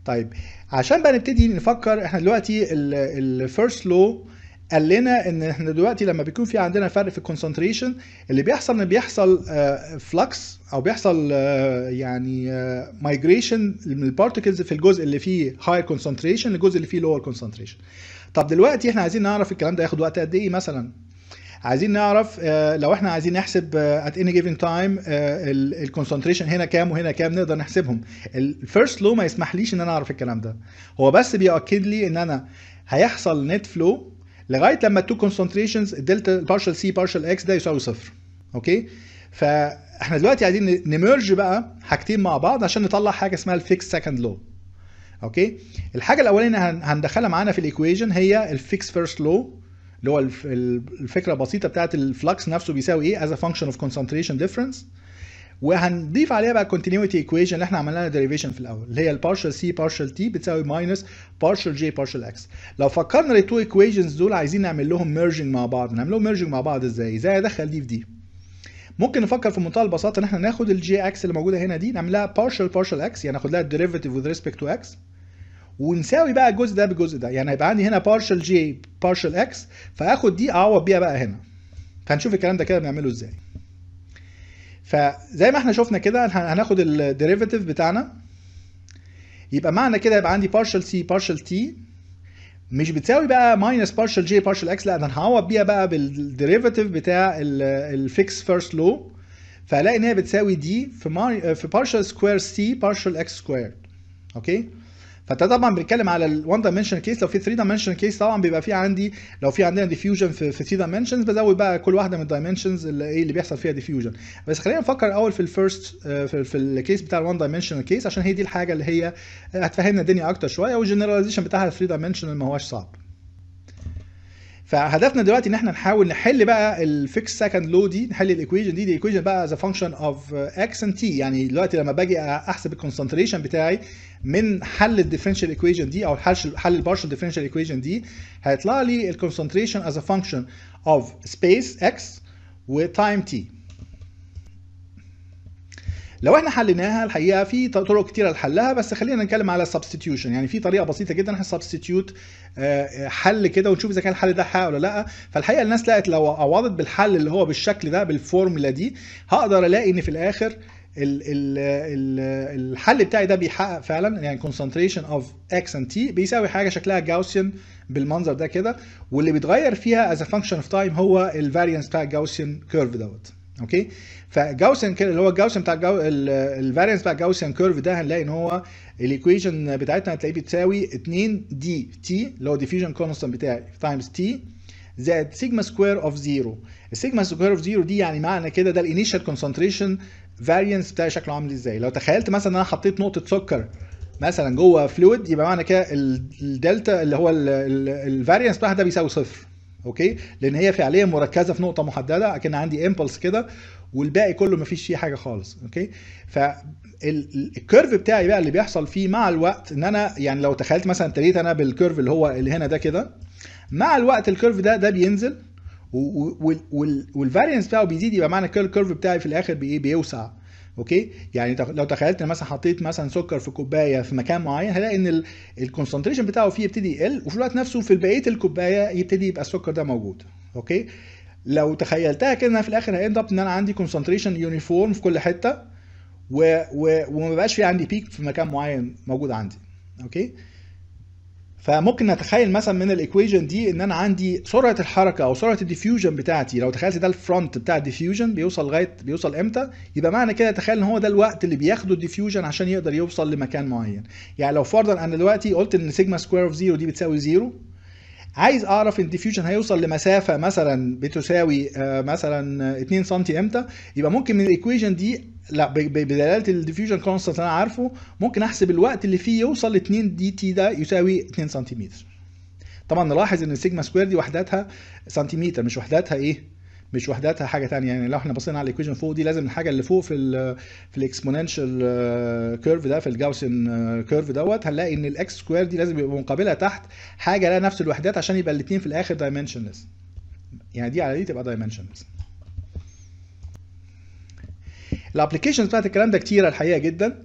طيب عشان بقى نبتدي نفكر احنا دلوقتي الفيرست لو قال لنا ان احنا دلوقتي لما بيكون في عندنا فرق في الكونسنتريشن اللي بيحصل ان بيحصل فلكس او بيحصل آه، يعني مايجريشن من البارتكلز في الجزء اللي فيه هاير كونسنتريشن للجزء اللي فيه لور كونسنتريشن طب دلوقتي احنا عايزين نعرف الكلام ده ياخد وقت قد ايه مثلا عايزين نعرف آه، لو احنا عايزين نحسب ات اني جيفن تايم الكونسنتريشن هنا كام وهنا كام نقدر نحسبهم الفيرست لو ما يسمحليش ان انا اعرف الكلام ده هو بس بيأكد لي ان انا هيحصل نت فلو لغايه لما التو كونسنتريشنز الدلتا بارشل سي بارشل اكس ده يساوي صفر اوكي فاحنا دلوقتي عايزين نمرج بقى حاجتين مع بعض عشان نطلع حاجه اسمها الفيكس سكند لو اوكي الحاجه الاولانيه هن- هندخلها معانا في الايكويشن هي الفيكس فيرست لو اللي هو الف- الفكره البسيطه بتاعت الفلكس نفسه بيساوي ايه as a function of concentration difference وهنضيف عليها بقى continuity equation اللي احنا عملنا لها derivation في الاول اللي هي البارشل سي بارشل تي بتساوي minus بارشل جي بارشل اكس لو فكرنا التو equations دول عايزين نعمل لهم merging مع بعض نعمل لهم merging مع بعض ازاي ازاي ادخل دي في دي ممكن نفكر في منتهى البساطه ان احنا ناخد الجي اكس اللي موجوده هنا دي نعمل لها partial partial اكس يعني ناخد لها الديريفيتيف with respect to x ونساوي بقى الجزء ده بالجزء ده يعني هيبقى عندي هنا partial j partial x فاخد دي اعوض بيها بقى هنا فهنشوف الكلام ده كده بنعمله ازاي فزي ما احنا شفنا كده هن- هناخد الديريفيتيف بتاعنا يبقى معنى كده يبقى عندي partial c partial t مش بتساوي بقى minus partial j partial x لا ده انا هعوض بيها بقى بالديريفيتيف بتاع الفيكس فيرست لو فهلاقي ان هي بتساوي دي في ماي في partial square c partial x squared اوكي فانت طبعا بنتكلم على ال 1 dimensional كيس لو في 3 dimensional كيس طبعا بيبقى في عندي لو في عندنا diffusion في في 3 dimensions بزود بقى كل واحده من الدايمنشنز اللي ايه اللي بيحصل فيها diffusion بس خلينا نفكر الاول في الفيرست في, في الكيس بتاع ال 1 dimensional كيس عشان هي دي الحاجه اللي هي هتفهمنا الدنيا اكتر شويه والجنراليزيشن بتاعها 3 dimensional ما هواش صعب فهدفنا دلوقتي ان احنا نحاول نحل بقى الفيكس سكند لو دي نحل الايكويشن دي دي ايكويشن بقى از فانكشن اوف اكس اند تي يعني دلوقتي لما باجي احسب الكونسنتريشن بتاعي من حل الديفرنشال ايكويشن دي او حل حل البارشل ديفرنشال ايكويشن دي هيطلع لي الكونسنتريشن از فانكشن اوف سبيس اكس وتايم تي لو احنا حليناها الحقيقه في طرق كتيره لحلها بس خلينا نتكلم على السبستيتيوشن يعني في طريقه بسيطه جدا احنا سبستيتيوت حل كده ونشوف اذا كان الحل ده حق ولا لا فالحقيقه الناس لقت لو عوضت بالحل اللي هو بالشكل ده بالفورمولا دي هقدر الاقي ان في الاخر ال ال ال الحل بتاعي ده بيحقق فعلا يعني concentration of x and t بيساوي حاجه شكلها جاوسيان بالمنظر ده كده واللي بيتغير فيها as a function of time هو الفاريانس بتاع الجاوسيان كيرف دوت اوكي فجاوسن كده اللي هو الجاوسن بتاع الجو... الفاريانس بتاع الجاوسن كيرف ده هنلاقي ان هو الايكويشن بتاعتنا هتلاقيه بتساوي 2 دي تي اللي هو ديفيوجن كونستانت بتاعي تايمز تي زائد سيجما سكوير اوف زيرو السيجما سكوير اوف زيرو دي يعني معنى كده ده الانيشال كونسنتريشن فاريانس بتاعي شكله عامل ازاي لو تخيلت مثلا ان انا حطيت نقطه سكر مثلا جوه فلويد يبقى معنى كده الدلتا اللي هو الفاريانس بتاعها ده بيساوي صفر اوكي لان هي فعليا مركزه في نقطه محدده اكن عندي امبلس كده والباقي كله مفيش فيه حاجه خالص اوكي فالكيرف بتاعي بقى اللي بيحصل فيه مع الوقت ان انا يعني لو تخيلت مثلا ابتديت انا بالكيرف اللي هو اللي هنا ده كده مع الوقت الكيرف ده ده بينزل والفارينس بتاعه بيزيد يبقى معنى كده الكيرف بتاعي في الاخر بايه بيوسع اوكي يعني لو تخيلت ان مثلا حطيت مثلا سكر في كوبايه في مكان معين هلاقي ان الكونسنتريشن بتاعه فيه يبتدي يقل وفي الوقت نفسه في بقيه الكوبايه يبتدي يبقى السكر ده موجود اوكي لو تخيلتها كده انا في الاخر هيند اب ان انا عندي كونسنتريشن يونيفورم في كل حته و... و... وما بقاش في عندي بيك في مكان معين موجود عندي اوكي فممكن نتخيل مثلا من الايكويشن دي ان انا عندي سرعه الحركه او سرعه الديفيوجن بتاعتي لو تخيلت ده الفرونت بتاع الديفيوجن بيوصل لغايه بيوصل امتى يبقى معنى كده تخيل ان هو ده الوقت اللي بياخده الديفيوجن عشان يقدر يوصل لمكان معين يعني لو فرضا انا دلوقتي قلت ان سيجما سكوير اوف زيرو دي بتساوي زيرو عايز اعرف الديفيوجن هيوصل لمسافه مثلا بتساوي مثلا 2 سم امتى يبقى ممكن من الايكويشن دي لا بدلاله الديفيوجن كونستانت اللي انا عارفه ممكن احسب الوقت اللي فيه يوصل ل 2 دي تي ده يساوي 2 سنتيمتر طبعا نلاحظ ان السيجما سكوير دي وحداتها سنتيمتر مش وحداتها ايه مش وحداتها حاجه ثانيه يعني لو احنا بصينا على الايكويشن فوق دي لازم الحاجه اللي فوق في ال في الاكسبوننشال كيرف ده في الجاوسن كيرف دوت هنلاقي ان الاكس سكوير دي لازم يبقى مقابلها تحت حاجه لها نفس الوحدات عشان يبقى الاثنين في الاخر دايمنشنلس يعني دي على دي تبقى دايمنشنلس الابلكيشنز بتاعت الكلام ده كتيره الحقيقه جدا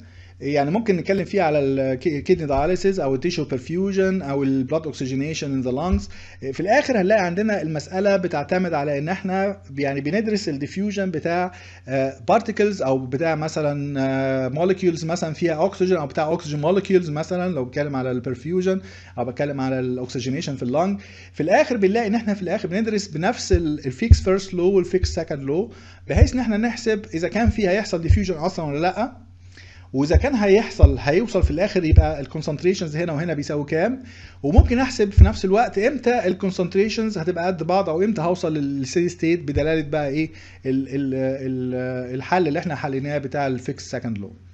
يعني ممكن نتكلم فيه على الكيدني داياليسيس او التيشو برفيوجن او البلاد اوكسجينيشن ان ذا لانجز في الاخر هنلاقي عندنا المساله بتعتمد على ان احنا يعني بندرس الديفيوجن بتاع بارتكلز او بتاع مثلا مولكيولز مثلا فيها اكسجين او بتاع اكسجين مولكيولز مثلا لو بتكلم على البرفيوجن او بتكلم على الاكسجينيشن في اللنج في الاخر بنلاقي ان احنا في الاخر بندرس بنفس الفيكس فيرست لو والفيكس سكند لو بحيث ان احنا نحسب اذا كان في هيحصل ديفيوجن اصلا ولا لا واذا كان هيحصل هيوصل في الاخر يبقى الكونسنتريشنز هنا وهنا بيساوي كام وممكن احسب في نفس الوقت امتى الكونسنتريشنز هتبقى قد بعض او امتى هوصل للستيدي ستيت بدلاله بقى ايه ال ال ال الحل اللي احنا حليناه بتاع الفيكس سكند لو